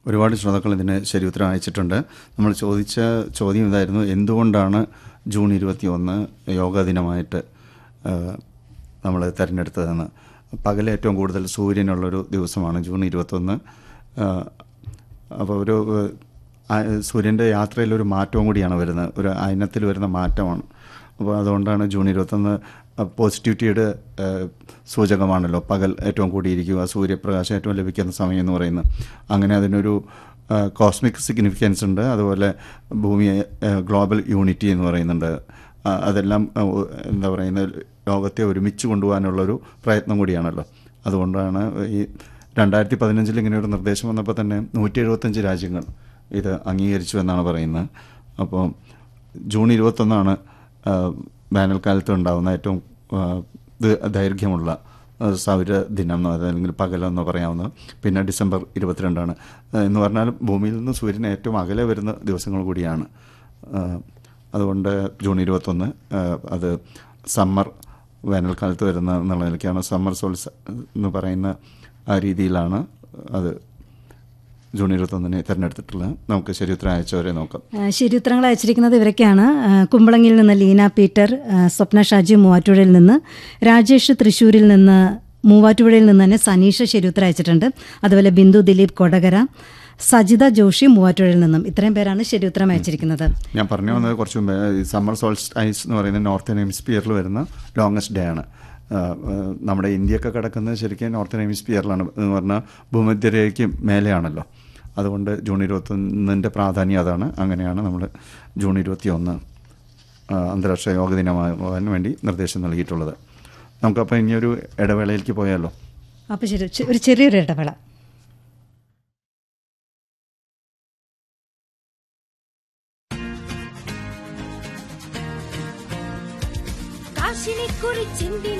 ഒരുപാട് ശ്രോതാക്കൾ ഇതിന് ശരി ഉത്തരം അയച്ചിട്ടുണ്ട് നമ്മൾ ചോദിച്ച ചോദ്യം ഇതായിരുന്നു എന്തുകൊണ്ടാണ് ജൂൺ ഇരുപത്തി ഒന്ന് യോഗാ ദിനമായിട്ട് നമ്മൾ തിരഞ്ഞെടുത്തതെന്ന് പകൽ ഏറ്റവും കൂടുതൽ സൂര്യനുള്ളൊരു ദിവസമാണ് ജൂൺ ഇരുപത്തൊന്ന് അപ്പോൾ ഒരു ആ, സൂര്യൻ്റെ യാത്രയിലൊരു മാറ്റവും കൂടിയാണ് വരുന്നത് ഒരു അയനത്തിൽ വരുന്ന മാറ്റമാണ് അപ്പോൾ അതുകൊണ്ടാണ് ജൂൺ ഇരുപത്തൊന്ന് പോസിറ്റിവിറ്റിയുടെ ആ, സൂചകമാണല്ലോ പകൽ ഏറ്റവും കൂടിയിരിക്കുക സൂര്യപ്രകാശം ഏറ്റവും ലഭിക്കുന്ന സമയം എന്ന് പറയുന്നത് അങ്ങനെ അതിനൊരു കോസ്മിക് സിഗ്നിഫിക്കൻസ് ഉണ്ട് അതുപോലെ ഭൂമിയെ ഗ്ലോബൽ യൂണിറ്റി എന്ന് പറയുന്നുണ്ട് ആ, അതെല്ലാം ആ, ഒ- എന്താ പറയുന്നത് ലോകത്തെ ഒരുമിച്ച് കൊണ്ടുപോകാനുള്ളൊരു പ്രയത്നം കൂടിയാണല്ലോ അതുകൊണ്ടാണ് ഈ രണ്ടായിരത്തി പതിനഞ്ചിൽ ഇങ്ങനെ ഒരു നിർദ്ദേശം വന്നപ്പോൾ തന്നെ നൂറ്റി എഴുപത്തഞ്ച് രാജ്യങ്ങൾ ഇത് അംഗീകരിച്ചു എന്നാണ് പറയുന്നത് അപ്പോൾ ജൂൺ ഇരുപത്തൊന്നാണ് ആ, വേനൽക്കാലത്ത് ഉണ്ടാകുന്ന ഏറ്റവും ആ, ദ- ദൈർഘ്യമുള്ള ആ, സൗര ദിനം എന്നോ അല്ലെങ്കിൽ പകലെന്നോ പറയാവുന്നത് പിന്നെ ഡിസംബർ ഇരുപത്തിരണ്ടാണ് ആ, എന്ന് പറഞ്ഞാൽ ഭൂമിയിൽ നിന്ന് സൂര്യൻ ഏറ്റവും അകലെ വരുന്ന ദിവസങ്ങൾ കൂടിയാണ് ആ, അതുകൊണ്ട് ജൂൺ ഇരുപത്തൊന്ന് ആ, അത് സമ്മർ വേനൽക്കാലത്ത് വരുന്ന എന്നുള്ള നിലയ്ക്കാണ് സമ്മർ സോൾസ് എന്ന് പറയുന്ന ആ രീതിയിലാണ് അത് ജൂൺ ഇരുപത്തൊന്നിനെ തിരഞ്ഞെടുത്തിട്ടുള്ളത് നമുക്ക് ശരി ഉത്തരം അയച്ചവരെ നോക്കാം ആ, ശരി ഉത്തരങ്ങൾ അയച്ചിരിക്കുന്നത് ഇവരൊക്കെയാണ് ആ, കുമ്പളങ്ങിയിൽ നിന്ന് ലീന പീറ്റർ ആ, സ്വപ്ന ഷാജി മൂവാറ്റുപുഴയിൽ നിന്ന് രാജേഷ് തൃശ്ശൂരിൽ നിന്ന് മൂവാറ്റുപുഴയിൽ നിന്ന് തന്നെ സനീഷ ശരി ഉത്തരം അയച്ചിട്ടുണ്ട് അതുപോലെ ബിന്ദു ദിലീപ് കൊടകര സജിത ജോഷി മൂവാറ്റുപുഴയിൽ നിന്നും ഇത്രയും പേരാണ് ശരി ഉത്തരം അയച്ചിരിക്കുന്നത് ഞാൻ പറഞ്ഞു വന്നത് കുറച്ച് മുമ്പ് ഈ സമ്മർ സോൾസ് ഐസ് എന്ന് പറയുന്നത് നോർത്തേൺ ഹെമിസ്ഫിയറിൽ വരുന്ന ലോങ്ങസ്റ്റ് ഡേ ആണ് ആ, ആ, നമ്മുടെ ഇന്ത്യയൊക്കെ കിടക്കുന്നത് ശരിക്കും നോർത്തേൺ ഹെമിസ്ഫിയറിലാണ് എന്ന് പറഞ്ഞാൽ ഭൂമധ്യരേഖയ്ക്ക് മേലെയാണല്ലോ അതുകൊണ്ട് ജൂൺ ഇരുപത്തൊന്നിൻ്റെ പ്രാധാന്യം അതാണ് അങ്ങനെയാണ് നമ്മൾ ജൂൺ ഇരുപത്തി ഒന്ന് അന്താരാഷ്ട്ര യോഗ ദിനമാകാൻ വേണ്ടി നിർദ്ദേശം നൽകിയിട്ടുള്ളത് നമുക്കപ്പോൾ ഇനിയൊരു ഇടവേളയിലേക്ക് പോയാലോ അപ്പോൾ ശരി ചെ- ഒരു ചെറിയൊരു ഇടവേള കാശിനെ കുറിച്ചെന്തിന